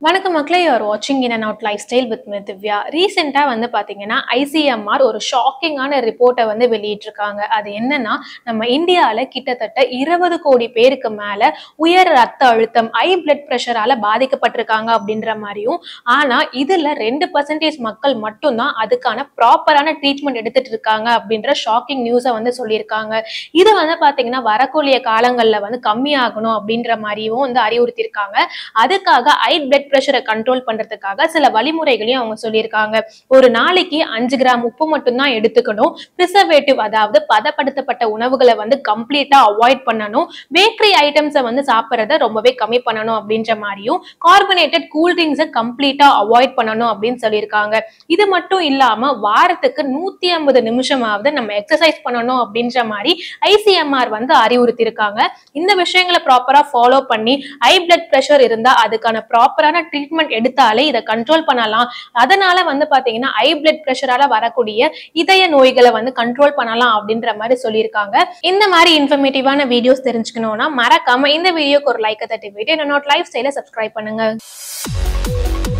வணக்கம் மக்களே யூஆர் வாட்சிங் in and out lifestyle with மித் திவ்யா ரீசெண்டாக வந்து பார்த்தீங்கன்னா ஐசிஎம்ஆர் ஒரு ஷாக்கிங்கான ரிப்போர்ட்டை வந்து வெளியிட்டிருக்காங்க அது என்னன்னா நம்ம இந்தியாவில் கிட்டத்தட்ட இருபது கோடி பேருக்கு மேலே உயர் ரத்த அழுத்தம் ஐ பிளட் ப்ரெஷரால பாதிக்கப்பட்டிருக்காங்க அப்படின்ற மாதிரியும் ஆனால் இதில் ரெண்டு பர்சன்டேஜ் மக்கள் மட்டும்தான் அதுக்கான ப்ராப்பரான ட்ரீட்மெண்ட் எடுத்துட்டு இருக்காங்க அப்படின்ற ஷாக்கிங் நியூஸை வந்து சொல்லியிருக்காங்க இது வந்து பார்த்தீங்கன்னா வரக்கூடிய காலங்களில் வந்து கம்மியாகணும் அப்படின்ற மாதிரியும் வந்து அறிவுறுத்தியிருக்காங்க அதுக்காக ஐ பிளட் ப்ரெஷரை கண்ட்ரோல் பண்றதுக்காக சில வழிமுறைகளையும் அவங்க சொல்லியிருக்காங்க ஒரு நாளைக்கு அஞ்சு கிராம் உப்பு மட்டும்தான் எடுத்துக்கணும் ப்ரிசர்வேட்டிவ் அதாவது பதப்படுத்தப்பட்ட உணவுகளை வந்து கம்ப்ளீட்டா அவாய்ட் பண்ணணும் பேக்கரி ஐட்டம்ஸை வந்து சாப்பிட்றத ரொம்பவே கம்மி பண்ணணும் அப்படின்ற மாதிரியும் கார்பனேட்டட் கூல்ட்ரிங்ஸை கம்ப்ளீட்டா அவாய்ட் பண்ணணும் அப்படின்னு சொல்லியிருக்காங்க இது மட்டும் இல்லாம வாரத்துக்கு நூத்தி ஐம்பது நிமிஷமாவது நம்ம எக்ஸசைஸ் பண்ணணும் அப்படின்ற மாதிரி ஐசிஎம்ஆர் வந்து அறிவுறுத்தியிருக்காங்க இந்த விஷயங்களை ப்ராப்பரா ஃபாலோ பண்ணி ஹை பிளட் ப்ரெஷர் இருந்தா அதுக்கான ப்ராப்பரான ட்ரீட்மெண்ட் எடுத்தாலே இதை கண்ட்ரோல் பண்ணலாம் அதனால வந்து பாத்தீங்கன்னா ஹை பிளட் ப்ரெஷரால வரக்கூடிய இதய நோய்களை வந்து கண்ட்ரோல் பண்ணலாம் அப்படின்ற மாதிரி சொல்லியிருக்காங்க இந்த மாதிரி இன்ஃபர்மேட்டிவான வீடியோஸ் தெரிஞ்சுக்கணும்னா மறக்காம இந்த வீடியோக்கு ஒரு லைக்கை தட்டி விட்டு என்னோட லைஃப் ஸ்டைல சப்ஸ்கிரைப் பண்ணுங்க